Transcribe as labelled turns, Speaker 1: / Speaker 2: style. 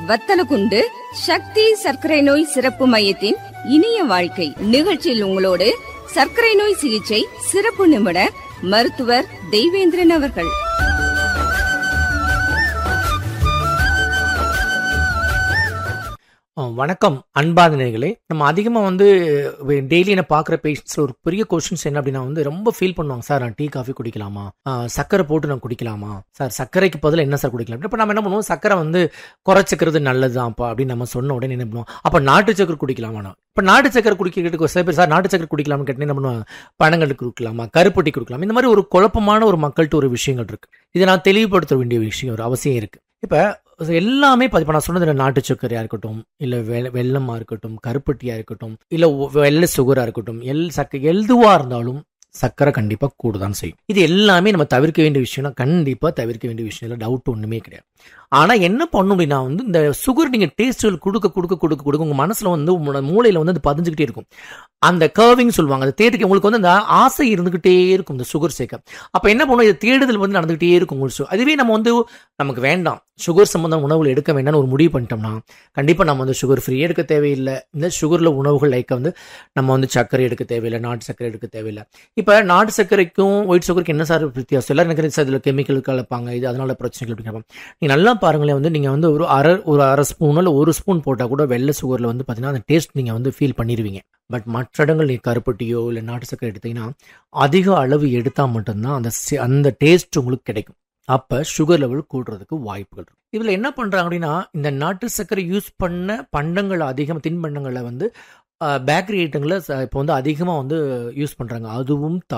Speaker 1: வத்தலகுண்டு சக்தி சர்க்கரை நோய் சிறப்பு மையத்தின் இனிய வாழ்க்கை நிகழ்ச்சியில் உங்களோடு சர்க்கரை நோய் சிகிச்சை சிறப்பு நிபுணர் மருத்துவர் தெய்வேந்திரன் அவர்கள்
Speaker 2: ஆ, வணக்கம் அன்பான நேயர்களே நம்ம அதிகமாக வந்து டெய்லி நான் பார்க்குற பேஷண்ட்ஸில் ஒரு பெரிய கொஷின்ஸ் என்ன அப்படின்னா வந்து ரொம்ப ஃபீல் பண்ணுவாங்க சார் நான் டீ காஃபி குடிக்கலாமா ஆ, சர்க்கரை போட்டு நான் குடிக்கலாமா சார் சர்க்கரைக்கு பதில் என்ன சார் குடிக்கலாம் இப்போ நம்ம என்ன பண்ணுவோம் சர்க்கரை வந்து குறைச்சிக்கிறது நல்லதுதான்ப்பா அப்படின்னு நம்ம சொன்ன உடனே என்ன பண்ணுவோம் அப்போ நாட்டு சக்கரை குடிக்கலாமா இப்போ நாட்டு சக்கரை குடிக்கிறதுக்கு சில பேர் சார் நாட்டு சக்கரை குடிக்கலாம்னு கேட்டு என்ன பண்ணுவாங்க பழங்களுக்கு கொடுக்கலாமா கருப்பட்டி கொடுக்கலாம் இந்த மாதிரி ஒரு குழப்பமான ஒரு மக்கள்கிட்ட ஒரு விஷயங்கள் இருக்கு இதை நான் தெளிவுபடுத்த வேண்டிய விஷயம் ஒரு அவசியம் இருக்கு இப்போ எல்லாமே இப்போ நான் சொன்னது இந்த நாட்டு சர்க்கரையா இருக்கட்டும் இல்லை வெ வெள்ளமா இருக்கட்டும் கருப்பட்டியா இருக்கட்டும் இல்லை வெள்ளை சுகரா இருக்கட்டும் எல் சக்க எதுவா இருந்தாலும் சர்க்கரை கண்டிப்பா கூட தான் செய்யும் இது எல்லாமே நம்ம தவிர்க்க வேண்டிய விஷயம்னா கண்டிப்பா தவிர்க்க வேண்டிய விஷயம் இல்லை டவுட் ஒண்ணுமே கிடையாது ஆனா என்ன பண்ணும் அப்படின்னா வந்து இந்த சுகர் நீங்க டேஸ்ட்கள் கொடுக்க கொடுக்க கொடுக்க கொடுக்க உங்க மனசுல வந்து உங்களோட மூளையில வந்து அது பதிஞ்சுக்கிட்டே இருக்கும் அந்த கர்விங் சொல்லுவாங்க அதை தேடிக்க உங்களுக்கு வந்து அந்த ஆசை இருந்துகிட்டே இருக்கும் இந்த சுகர் சேர்க்க அப்ப என்ன பண்ணும் இது தேடுதல் வந்து நடந்துகிட்டே இருக்கும் உங்களுக்கு சு- அதுவே நம்ம வந்து நமக்கு வேண்டாம் சுகர் சம்பந்தம் உணவுகள் எடுக்க வேண்டாம்னு ஒரு முடிவு பண்ணிட்டோம்னா கண்டிப்பா நம்ம வந்து சுகர் ஃப்ரீ எடுக்க தேவையில்லை இந்த சுகர்ல உணவுகள் லைக் வந்து நம்ம வந்து சர்க்கரை எடுக்க தேவையில்லை நாட்டு சர்க்கரை எடுக்க தேவையில்லை இப்ப நாட்டு சர்க்கரைக்கும் ஒயிட் சுகருக்கு என்ன சார் வித்தியாசம் எல்லாரும் எனக்கு சார் இதுல கெமிக்கல் கலப்பாங்க இது அதனால பிரச்சனைகள் அப்படி கேட்பாங்க. நீங்க நல்லா பாருங்களேன் வந்து நீங்க வந்து ஒரு அரை ஒரு அரை ஸ்பூன் இல்லை ஒரு ஸ்பூன் போட்டா கூட வெள்ளை சுகர்ல வந்து பாத்தீங்கன்னா அந்த டேஸ்ட் நீங்க வந்து ஃபீல் பண்ணிடுவீங்க பட் மற்ற இடங்கள் நீ கருப்பட்டியோ இல்லை நாட்டு சர்க்கரை எடுத்தீங்கன்னா அதிக அளவு எடுத்தா மட்டும்தான் அந்த சி- அந்த டேஸ்ட் உங்களுக்கு கிடைக்கும் அப்ப சுகர் லெவல் கூடுறதுக்கு வாய்ப்புகள் இருக்கு இதுல என்ன பண்றாங்க அப்படின்னா இந்த நாட்டு சர்க்கரை யூஸ் பண்ண பண்டங்கள் அதிகம் தின்பண்டங்களை வந்து பேக்கரி ஐட்டங்களை இப்போ வந்து அதிகமாக வந்து யூஸ் பண்றாங்க அதுவும்